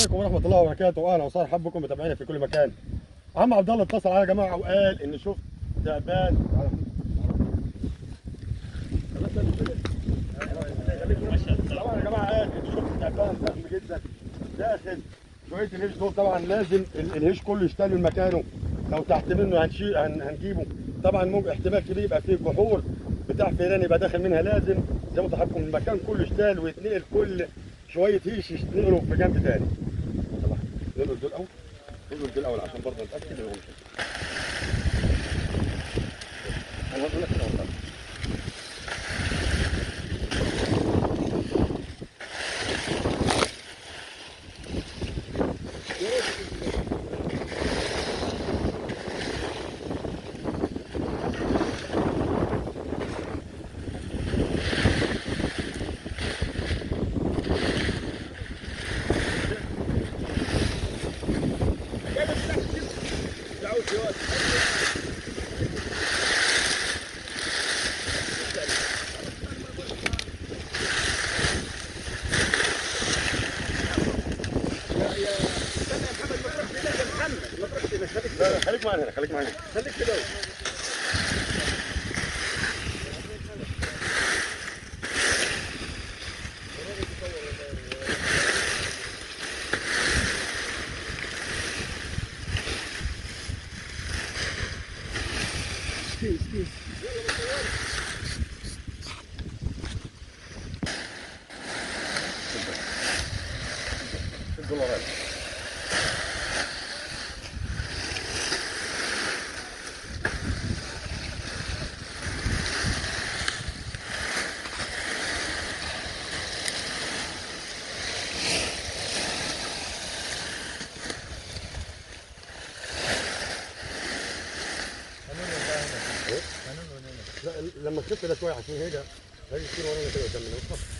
عليكم ورحمه الله وبركاته اهلا وسهلا حبكم متابعينا في كل مكان عم عبد الله اتصل عليا يا جماعه وقال ان شفت تعبان طبعا يا جماعه قال ان شفت تعبان ضخم جدا داخل شويه الهيش دول طبعا لازم ال- الهيش كله يشتغل من مكانه لو تحت منه هنشيل هن- هنجيبه طبعا ممكن احتمال كبير يبقى فيه جحور بتاع فيران يبقى داخل منها لازم زي ما حضراتكم المكان كله يشتغل ويتنقل كل شويه هيش ينقلوا في جنب تاني طبعا ننقل دول الاول ننقل دول الاول عشان برضه نتاكد ان هو مش انا هقول لك الأول. لا لا خليك معانا هنا خليك معانا خليك كده الدولارات لا لما تشوف كده شويه عشان هيك هيك يصير ورانا كده قدامنا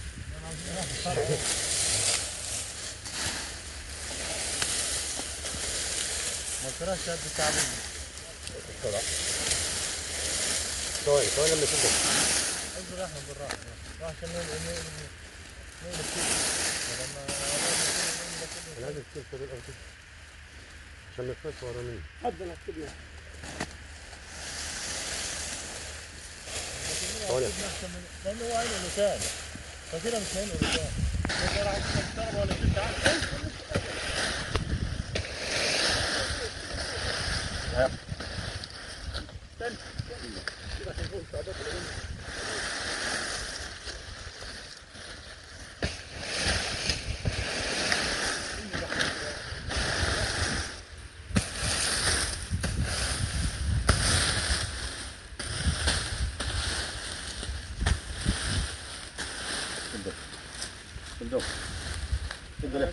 ما تراش شد التعبين طلع ثواني ثواني لما تبدا انزل احنا بالراحه راح عشان نقول نقول نقول كتير لما انا عايز تشوف كده الاول كده عشان ما يخش ورا مني اتفضل اكتب لي ثواني لانه هو عينه لسان فكده مش عينه لسان بس راح تضرب ولا ست عارف تبدا تبدا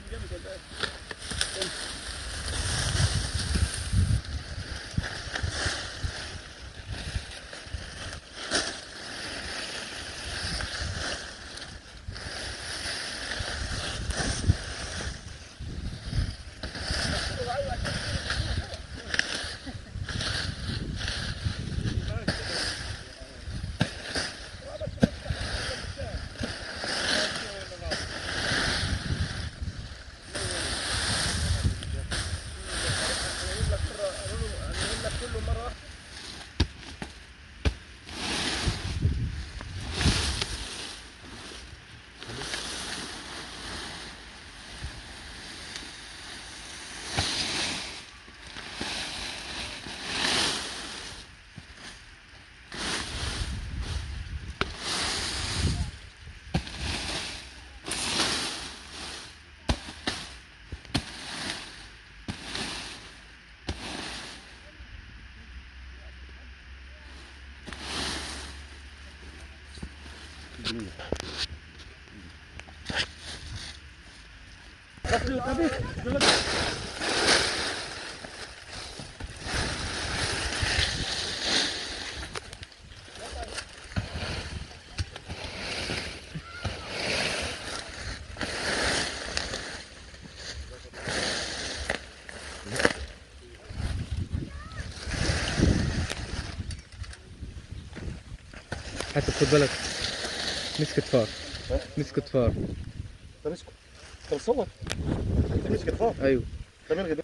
حتى خد بالك مسكت فار مسكت فار طب اسكت طب صور انت مسك الخاف ايوه طب الغي ده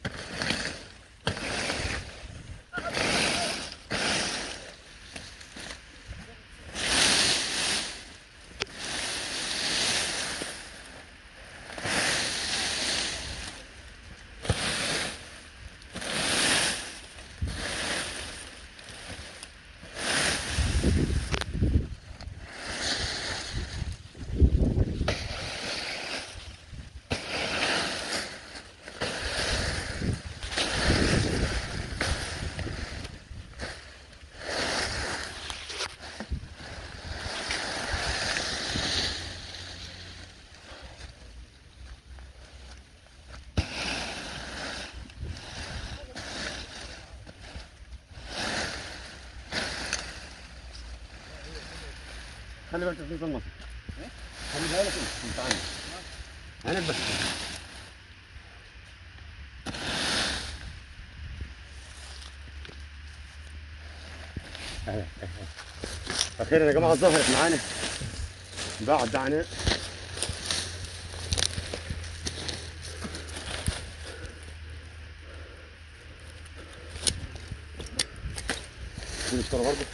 خلي بالك في المصر خلي بالك انت عنك عنك بس اهي اهي اخيرا يا جماعه ظهرت معانا بعد عناء ونشتغل برضه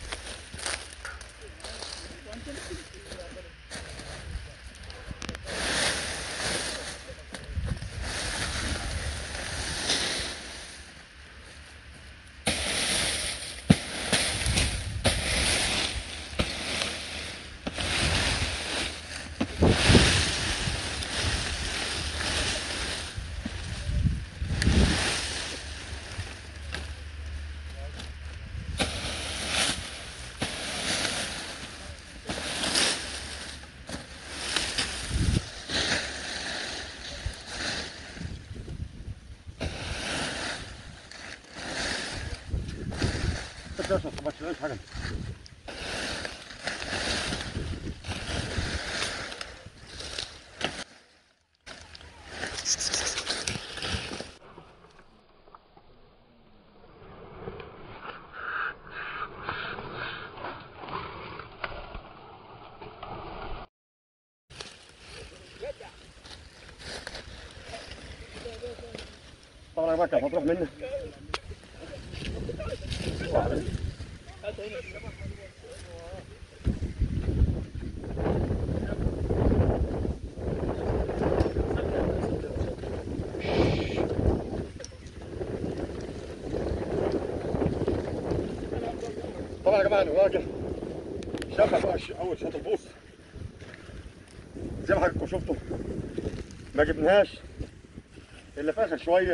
انت بس ما تخبطش حاجه طبعا ما كانت هتروح منه طبعا يا جماعه الراجل شافها بقى ش- اول شوط البوص زي ما حضراتكم شفتوا ما جبناهاش الا في اخر شويه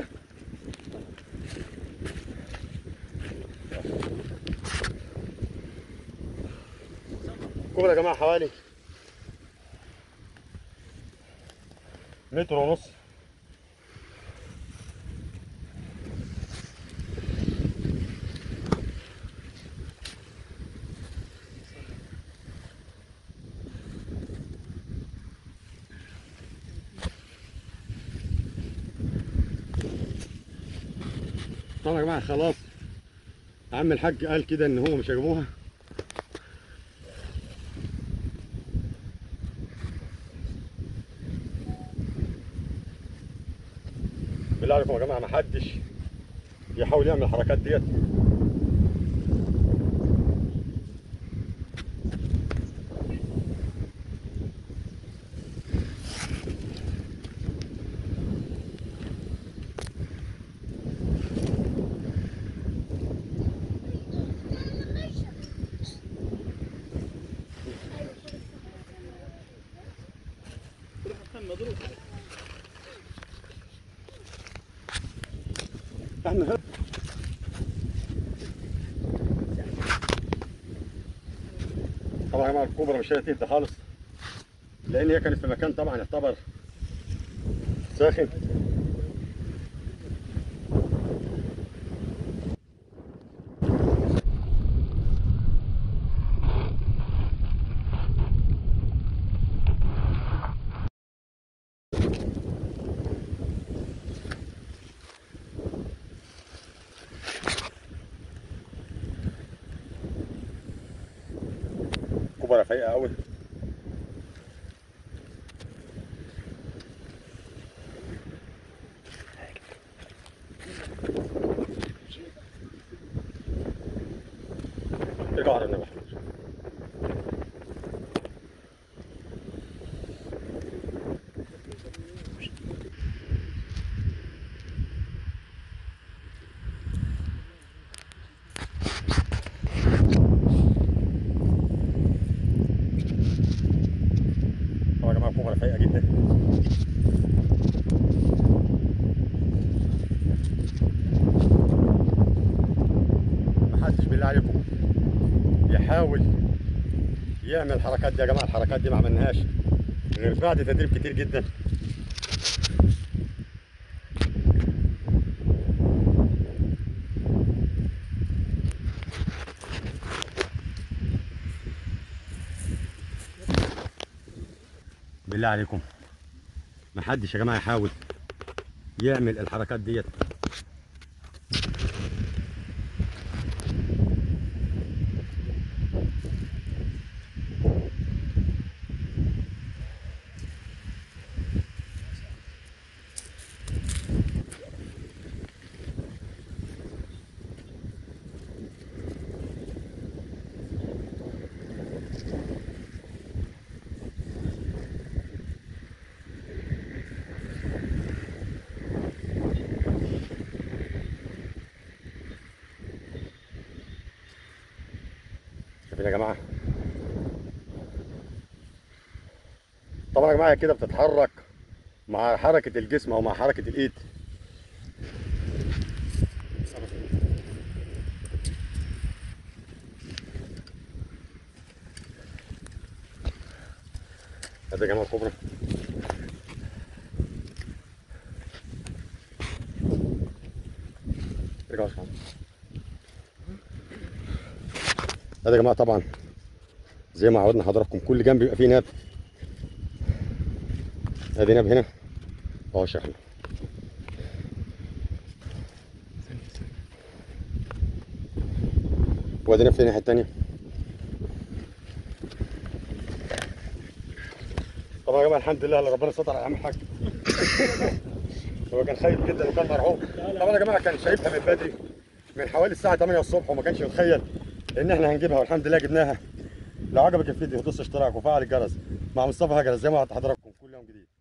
كبر يا جماعه حوالي متر ونص طبعا يا جماعه خلاص عم الحاج قال كده ان هو مش هيجيبوها بالله عليكم يا جماعه ما حدش يحاول يعمل الحركات ديت احنا طبعا يا جماعه الكوبرا مش هتهدى خالص لان هي كانت في مكان طبعا يعتبر ساخن كوبرا فايقه قوي صلوا على النبي طبعا يا جماعه كوبرا فايقه جدا محدش بالله عليكم يحاول يعمل الحركات دي يا جماعه الحركات دي ما عملناهاش غير بعد تدريب كتير جدا بالله عليكم محدش يا جماعه يحاول يعمل الحركات ديت شايفين يا جماعه طبعا يا جماعه هي كده بتتحرك مع حركه الجسم او مع حركه الايد هذا يا جماعه الكوبرا رجعوا شوية. هذا يا جماعه طبعا زي ما عودنا حضراتكم كل جنب بيبقى فيه ناب ادي ناب هنا اهو شحن وادي ناب في الناحيه الثانيه طبعا يا جماعه الحمد لله اللي ربنا ستر على عم الحاج هو كان خايف جدا وكان مرعوب طبعا يا جماعه كان شايفها من بدري من حوالي الساعه 8 الصبح وما كانش يتخيل ان احنا هنجيبها والحمد لله جبناها لو عجبك الفيديو دوس اشتراك وفعل الجرس مع مصطفى هجرس زي ما وعدت حضراتكم كل يوم جديد